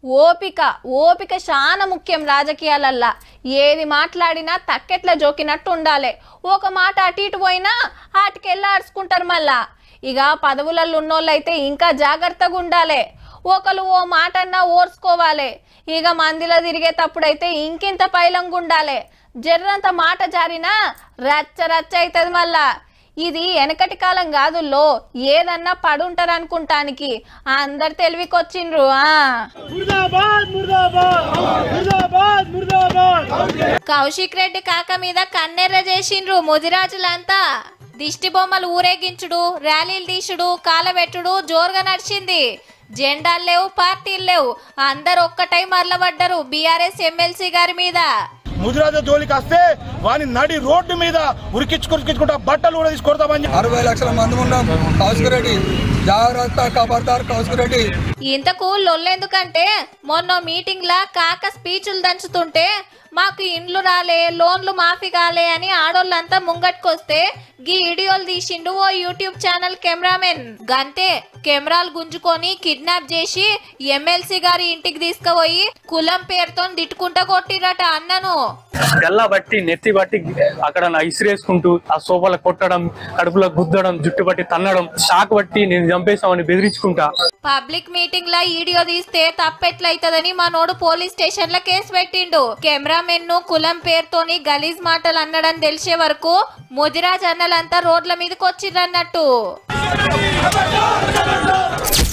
ఓపిక ఓపిక చాలా ముఖ్యం రాజకీయాలల్లా ఏది మాట్లాడినా తక్కెట్ల జోకినట్టు ఉండాలి ఒక మాట అటు ఇటు పోయినా ఆటికెళ్ళి ఆడుచుకుంటారు మళ్ళా ఇక పదవులలో ఉన్నోళ్ళైతే ఇంకా జాగ్రత్తగా ఉండాలి ఒకరు ఓ మాట అన్నా ఓర్చుకోవాలి ఇక మందిలో తిరిగేటప్పుడైతే ఇంకింత పైలంగా ఉండాలి జర్రంత మాట జారినా రచ్చ రచ్చ అవుతుంది మళ్ళా ఇది వెనకటి కాలం కాదుల్లో ఏదన్నా పడుంటారు అనుకుంటానికి అందరు తెలివికొచ్చిండ్రు ఆ ముర్దాబాద్ ముర్దాబాద్ ముర్దాబాద్ ముర్దాబాద్ కౌశిక్ రెడ్డి కాక మీద కన్నెర్ర చేసిండ్రు ముదిరాజులంతా దిష్టి బొమ్మలు ఊరేగించుడు ర్యాలీలు తీసుడు కాలబెట్టుడు జోరుగా నడిచింది జెండాలు లేవు పార్టీలు లేవు అందరు ఒక్కటై మరలబడ్డరు బీఆర్ఎస్ ఎమ్మెల్సీ గారి మీద ముదిరాజు జోలికి వస్తే వాని నడి రోడ్డు మీద ఉరికించుకురికించుకుంటా బట్టలు కూడా తీసుకొడతామని చెప్పి అరవై లక్షల మంది ఉన్నాం కౌశిక్ రెడ్డి జాగ్రత్త ఖబర్దార్ కౌశిక్ రెడ్డి ఇంతకు లొల్లెందుకంటే మొన్న మీటింగ్ లా కాక స్పీచ్లు దంచుతుంటే మాకు ఇండ్లు రాలే లోన్లు మాఫీ కాలే అని ఆడోళ్ళంతా ముంగట్టుకొస్తే గీ వీడియోలు తీసిండు ఓ యూట్యూబ్ ఛానల్ కెమెరామెన్ గంతే కెమెరాలు గుంజుకొని కిడ్నాప్ చేసి ఎమ్మెల్సీ గారి ఇంటికి తీసుకుపోయి కులం పేరుతో తిట్టుకుంటా కొట్టిరట అన్నను గల్లా బట్టి నెత్తి బట్టి అక్కడ నా ఇసిరేసుకుంటూ ఆ సోఫాల కొట్టడం కడుపులో గుద్దడం జుట్టు బట్టి తన్నడం షాక్ బట్టి నేను చంపేస్తామని బెదిరించుకుంటా పబ్లిక్ మీటింగ్ లా వీడియో తీస్తే తప్పెట్లయితదని మా నోడు పోలీస్ స్టేషన్ లో కేసు పెట్టిండు కెమెరామెన్ ను కులం పేరుతోని గలీజ్ మాటలు అన్నడం తెలిసే వరకు ముదిరాజ్ అన్నలంతా రోడ్ల మీదకి వచ్చిర్రన్నట్టు